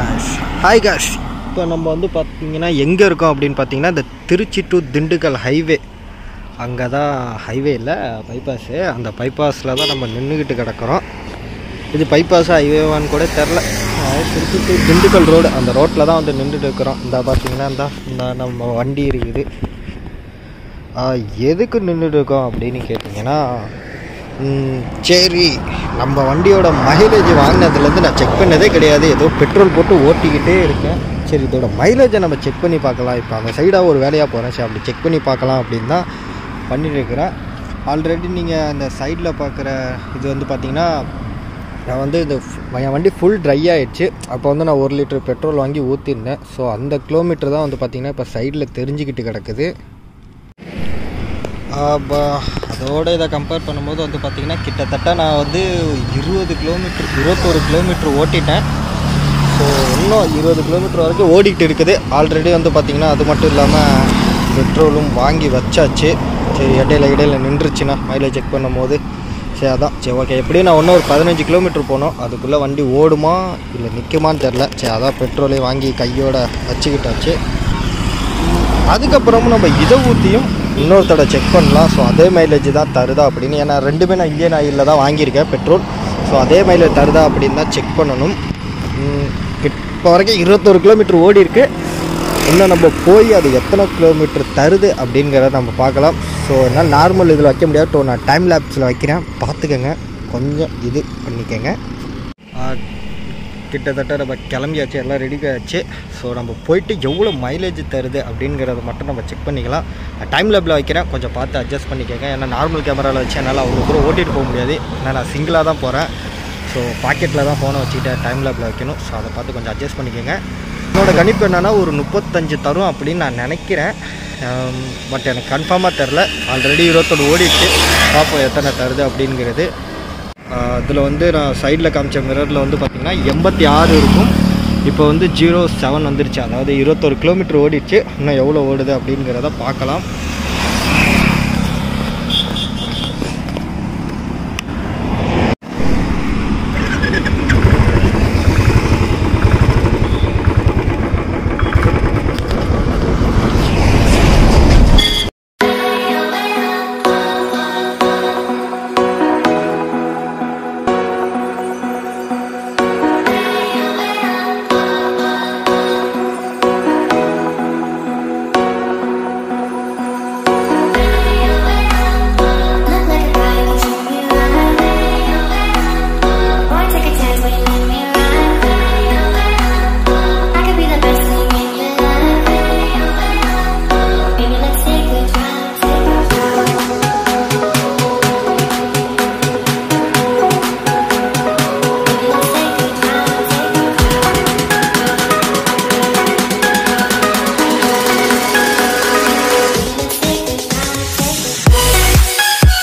Cash hi cash இப்போ நம்ம வந்து பார்த்தீங்கன்னா எங்கே இருக்கோம் அப்படின்னு பார்த்தீங்கன்னா இந்த திருச்சி டு திண்டுக்கல் ஹைவே அங்கே தான் ஹைவே இல்லை பைபாஸு அந்த பைபாஸில் தான் நம்ம நின்றுக்கிட்டு கிடக்குறோம் இது பைபாஸ் ஹைவேவான்னு கூட தெரில திருச்சி டு திண்டுக்கல் ரோடு அந்த ரோட்டில் தான் வந்து நின்றுட்டு இருக்கிறோம் இந்த பார்த்தீங்கன்னா இந்த இந்த நம்ம வண்டி இருக்குது ஆ, எதுக்கு நின்றுட்டு இருக்கோம் அப்படின்னு கேட்டிங்கன்னா ம், சரி நம்ம வண்டியோட மைலேஜ் வாங்கினதுலேருந்து நான் செக் பண்ணதே கிடையாது ஏதோ பெட்ரோல் போட்டு ஓட்டிக்கிட்டே இருக்கேன் சரி இதோட மைலேஜை நம்ம செக் பண்ணி பார்க்கலாம் இப்போ அந்த சைடாக ஒரு வேலையாக போகிறேன் சரி அப்படி செக் பண்ணி பார்க்கலாம் அப்படின்னு தான் பண்ணிட்டு இருக்கிறேன் ஆல்ரெடி நீங்கள் அந்த சைடில் பார்க்குற இது வந்து பார்த்தீங்கன்னா நான் வந்து இந்த ஃபு- என் வண்டி ஃபுல் ட்ரை ஆயிடுச்சு அப்போ வந்து நான் ஒரு லிட்டர் பெட்ரோல் வாங்கி ஊற்றிருந்தேன் ஸோ அந்த கிலோமீட்டர் தான் வந்து பார்த்திங்கன்னா இப்போ சைடில் தெரிஞ்சுக்கிட்டு கிடக்குது அப்ப அதோட இதை கம்பேர் பண்ணும்போது வந்து பார்த்திங்கன்னா கிட்டத்தட்ட நான் வந்து இருபது கிலோமீட்டர் இருபத்தொரு கிலோமீட்டர் ஓட்டிட்டேன் ஸோ இன்னும் இருபது கிலோமீட்டர் வரைக்கும் ஓடிட்டு இருக்குது ஆல்ரெடி வந்து பார்த்திங்கன்னா அது மட்டும் இல்லாமல் பெட்ரோலும் வாங்கி வச்சாச்சு சரி இடையில இடையில நின்றுச்சுன்னா மைலேஜ் செக் பண்ணும்போது சரி அதான் சரி ஓகே எப்படியும் நான் இன்னும் ஒரு பதினஞ்சு கிலோமீட்டர் போனோம் அதுக்குள்ளே வண்டி ஓடுமா இல்லை நிற்குமான்னு தெரில சரி அதான் பெட்ரோலே வாங்கி கையோட வச்சுக்கிட்டாச்சு அதுக்கப்புறமும் நம்ம இதை ஊற்றியும் இன்னொரு தடவை செக் பண்ணலாம் ஸோ அதே மைலேஜ் தான் தருதா அப்படின்னு ஏன்னா ரெண்டுமே நான் இந்தியன் ஆயிலில் தான் வாங்கியிருக்கேன் பெட்ரோல் ஸோ அதே மைலேஜ் தருதா அப்படின்னு தான் செக் பண்ணணும் ம், இப்போ வரைக்கும் இருபத்தொரு கிலோமீட்டர் ஓடி இருக்கு இன்னும் நம்ம போய் அது எத்தனை கிலோமீட்டர் தருது அப்படிங்கிறத நம்ம பார்க்கலாம் ஸோ என்னால் நார்மல் இதில் வைக்க முடியாது ஸோ நான் டைம் லேப்ஸில் வைக்கிறேன் பார்த்துக்கங்க கொஞ்சம் இது பண்ணிக்கங்க ஆ, கிட்டத்தட்ட நம்ம கிளம்பியாச்சு எல்லாம் ரெடி ஆச்சு ஸோ நம்ம போயிட்டு எவ்வளோ மைலேஜ் தருது அப்படிங்கிறத மட்டும் நம்ம செக் பண்ணிக்கலாம் டைம் லேபில் வைக்கிறேன் கொஞ்சம் பார்த்து அட்ஜஸ்ட் பண்ணிக்கோங்க ஏன்னா நார்மல் கேமராவில் வச்சு என்னால் அவ்வளோ தூரம் ஓட்டிகிட்டு போக முடியாது ஏன்னா நான் சிங்கிளாக தான் போகிறேன் ஸோ பாக்கெட்டில் தான் ஃபோனை வச்சுக்கிட்டு டைம் லேபில் வைக்கணும் ஸோ அதை பார்த்து கொஞ்சம் அட்ஜஸ்ட் பண்ணிக்கோங்க என்னோட கணிப்பு என்னன்னா ஒரு முப்பத்தஞ்சு தரும் அப்படின்னு நான் நினைக்கிறேன் பட் எனக்கு கன்ஃபார்மாக தெரில ஆல்ரெடி இருபத்தொன்று ஓடிட்டு பார்ப்போம் எத்தனை தருது அப்படிங்கிறது இதில் வந்து நான் சைடில் காமிச்ச மிரரில் வந்து பார்த்திங்கன்னா எண்பத்தி ஆறு இருக்கும் இப்போ வந்து ஜீரோ செவன் வந்துருச்சு அதாவது இருபத்தொரு கிலோமீட்டர் ஓடிடுச்சு இன்னும் எவ்வளோ ஓடுது அப்படிங்கிறத பார்க்கலாம் Look like a guy who treat me right. Boy, take a chance when you let me ride. I could be the best thing in your life. Baby, let's take a drive, take a drive. Baby, let's take a drive, take a drive. Let's take a drive, take a drive.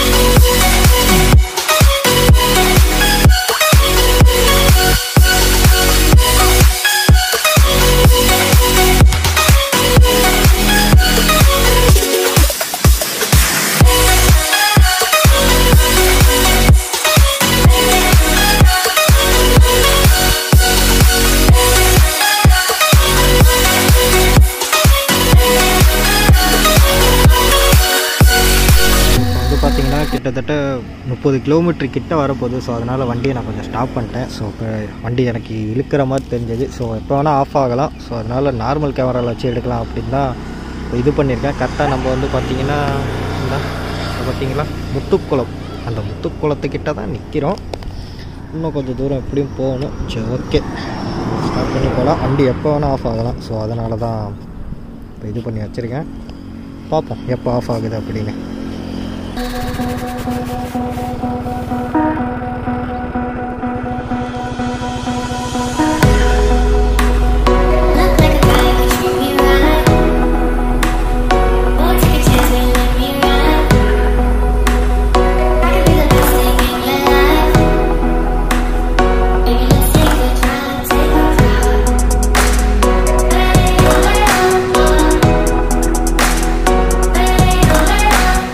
வந்து பார்த்தீங்கன்னா கிட்டத்தட்ட முப்பது kilometre கிட்ட வரப்போகுது so அதனால் வண்டியை நான் கொஞ்சம் ஸ்டாப் பண்ணிட்டேன் ஸோ இப்போ வண்டி எனக்கு இழுக்கிற மாதிரி தெரிஞ்சது ஸோ எப்போ வேணால் ஆஃப் ஆகலாம் ஸோ அதனால் நார்மல் கேமராவில் வச்சு எடுக்கலாம் அப்படின்னு தான் இப்போ இது பண்ணியிருக்கேன் கரெக்டாக நம்ம வந்து பார்த்தீங்கன்னா இந்தா, இதை பார்த்தீங்களா முத்துக்குளம் அந்த முத்துக்குளத்துக்கிட்ட தான் நிற்கிறோம் இன்னும் கொஞ்சம் தூரம் எப்படியும் போகணும் சரி ஓகே ஸ்டார்ட் பண்ணி போகலாம் வண்டி எப்போ வேணால் ஆஃப் ஆகலாம் ஸோ அதனால தான் இப்போ இது பண்ணி வச்சுருக்கேன் பார்ப்போம் எப்போ ஆஃப் ஆகுது அப்படின்னு Look like a guy who treat me right. Boy, take a chance when you let me ride. I could be the best thing in your life. Baby, let's take a drive, take a drive. Hey, oh, oh, oh. Hey, oh, oh,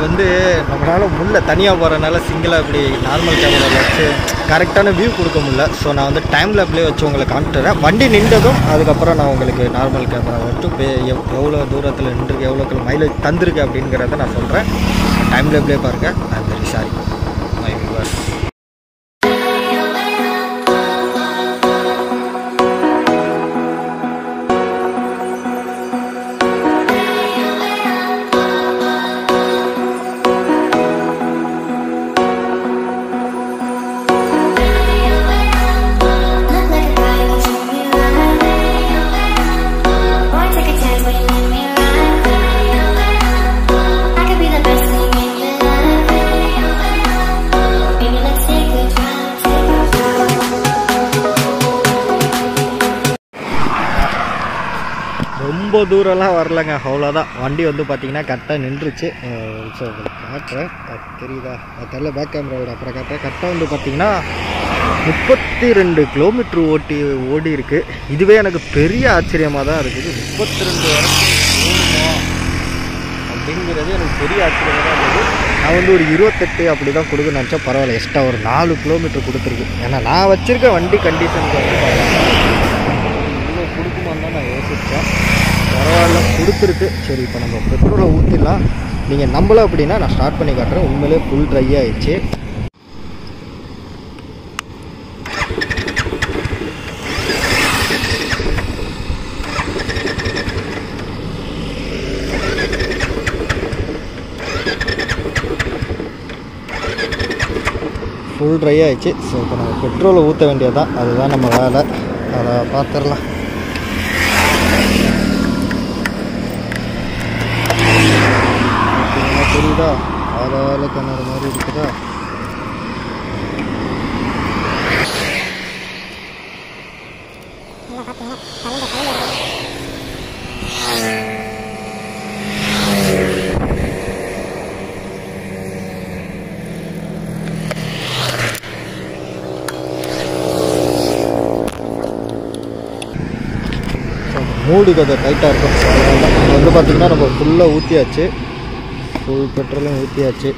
வந்து நம்மளால் முள்ள தனியாக போகிறனால சிங்கிளாக இப்படி normal கேமராவில் வச்சு கரெக்டான வியூ கொடுக்க முடியல ஸோ நான் வந்து டைம் லேப்லேயே வச்சு உங்களுக்கு காமிட்டுறேன் வண்டி நின்றதும் அதுக்கப்புறம் நான் உங்களுக்கு நார்மல் கேமரா வச்சு இப்போ எவ் எவ்வளோ தூரத்தில் நின்றுருக்கு எவ்வளோ மைலேஜ் தந்திருக்கு அப்படிங்கிறத நான் சொல்கிறேன் டைம் லேப்லேயே பாருங்கள் I am very sorry my viewers Look like a guy who treat me right. Boy, take a chance when you let me ride. I could be the best thing in your life. Baby, let's take a drive, take a drive. ரொம்ப தூரம்லாம் வரலங்க அவ்வளோதான் வண்டி வந்து பார்த்தீங்கன்னா கரெக்டாக நின்றுச்சு so காட்டுறேன் அது தெரியுதா அது தெரில பேக் கேமராவோட அப்புறம் காட்டுறேன் கரெக்டாக வந்து பார்த்தீங்கன்னா முப்பத்தி ரெண்டு கிலோமீட்டர் ஓட்டி ஓடி இருக்கு இதுவே எனக்கு பெரிய ஆச்சரியமாக தான் இருக்குது முப்பத்தி ரெண்டு வரைக்கும் ஓடுமா அப்படிங்கிறது எனக்கு பெரிய ஆச்சரியமாக தான் இருந்தது நான் வந்து ஒரு இருபத்தெட்டு அப்படி தான் கொடுக்க நினச்சா பரவாயில்ல எக்ஸ்ட்ரா ஒரு நாலு கிலோமீட்டர் கொடுத்துருக்கு ஏன்னா நான் வச்சுருக்க வண்டி கண்டிஷனுக்கு வந்து இவ்வளோ கொடுக்குமான்னு தான் நான் யோசித்தேன் பரவாயில்ல கொடுத்துருக்கு சரி இப்போ நம்ம பெட்ரோலை ஊற்றிடலாம் நீங்கள் நம்பல அப்படின்னா நான் ஸ்டார்ட் பண்ணி காட்டுறேன் உண்மையிலே ஃபுல் ட்ரை ஆயிடுச்சு ஃபுல் ட்ரை ஆயிடுச்சு ஸோ இப்போ நம்ம பெட்ரோலை ஊற்ற வேண்டியதுதான் அதுதான் நம்ம வேலை அதை பார்த்துடலாம் பார்த்தீங்கன்னா தெரியுதா ஆளால கிணறு மாதிரி இருக்குதா மூடு கதை டைட்டாக இருக்கும் ஸோ அதனால தான் இங்க வந்து பார்த்திங்கன்னா நம்ம ஃபுல்லாக ஊற்றியாச்சு ஃபுல் பெட்ரோலும் ஊற்றியாச்சு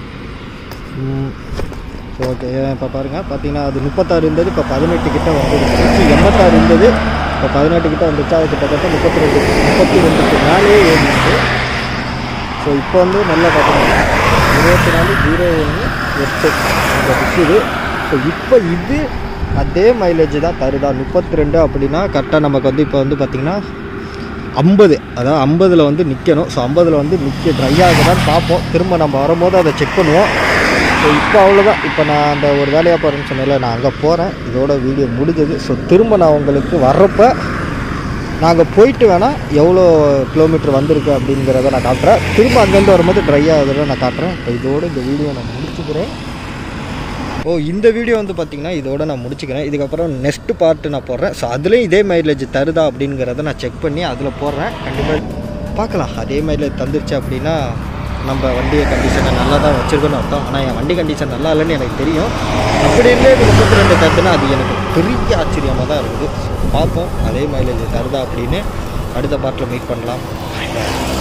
ஸோ ஓகே இப்போ பாருங்கள் பார்த்தீங்கன்னா அது முப்பத்தாறு இருந்தது இப்போ பதினெட்டு கிட்ட வந்துடுச்சு எண்பத்தாறு இருந்தது இப்போ பதினெட்டு கிட்ட வந்துச்சு அது கிட்டத்தட்ட முப்பத்தி ரெண்டு முப்பத்தி ரெண்டுக்கு மேலே ஏறிச்சு ஸோ இப்போ வந்து நல்லா பார்த்தீங்கன்னா இருபத்தி நாலு ஜீரோ ஒன்று எட்டு இந்த விற்குது ஸோ இப்போ இது அதே மைலேஜ் தான் தருதா முப்பத்தி ரெண்டு அப்படின்னா கரெக்டாக நமக்கு வந்து இப்போ வந்து பார்த்திங்கன்னா ஐம்பது அதாவது ஐம்பதில் வந்து நிற்கணும் ஸோ ஐம்பதில் வந்து நிற்க ட்ரை ஆகுதான்னு பார்ப்போம் திரும்ப நம்ம வரும்போது அதை செக் பண்ணுவோம் ஸோ இப்போ அவ்வளோதான் இப்போ நான் அந்த ஒரு வேலையாக போகிறேன்னு சொன்னேன்ல நான் அங்கே போகிறேன் இதோட வீடியோ முடிஞ்சது ஸோ திரும்ப நான் உங்களுக்கு வர்றப்ப நாங்கள் போயிட்டு வேணால் எவ்வளோ கிலோமீட்டர் வந்திருக்கு அப்படிங்கிறத நான் காட்டுறேன் திரும்ப அங்கேருந்து வரும்போது ட்ரை ஆகுதுல நான் காட்டுறேன் இப்போ இதோட இந்த வீடியோ நான் முடிச்சுக்கிறேன் ஓ இந்த வீடியோ வந்து பார்த்திங்கன்னா இதோட நான் முடிச்சுக்கிறேன் இதுக்கப்புறம் நெக்ஸ்ட் பார்ட் நான் போடுறேன் ஸோ அதுலேயும் இதே மைலேஜ் தருதா அப்படிங்கிறத நான் செக் பண்ணி அதில் போடுறேன் கண்டிப்பாக பார்க்கலாம் அதே மைலேஜ் தந்துருச்சு அப்படின்னா நம்ம வண்டியை கண்டிஷனை நல்லா தான் வச்சுருக்கோன்னு அர்த்தம் ஆனால் என் வண்டி கண்டிஷன் நல்லா இல்லைன்னு எனக்கு தெரியும் அப்படி இருந்தே இது முப்பத்தி ரெண்டு தருதுன்னா அது எனக்கு பெரிய ஆச்சரியமாக தான் இருக்குது பார்ப்போம் அதே மைலேஜ் தருதா அப்படின்னு அடுத்த பார்ட்டில் மீட் பண்ணலாம்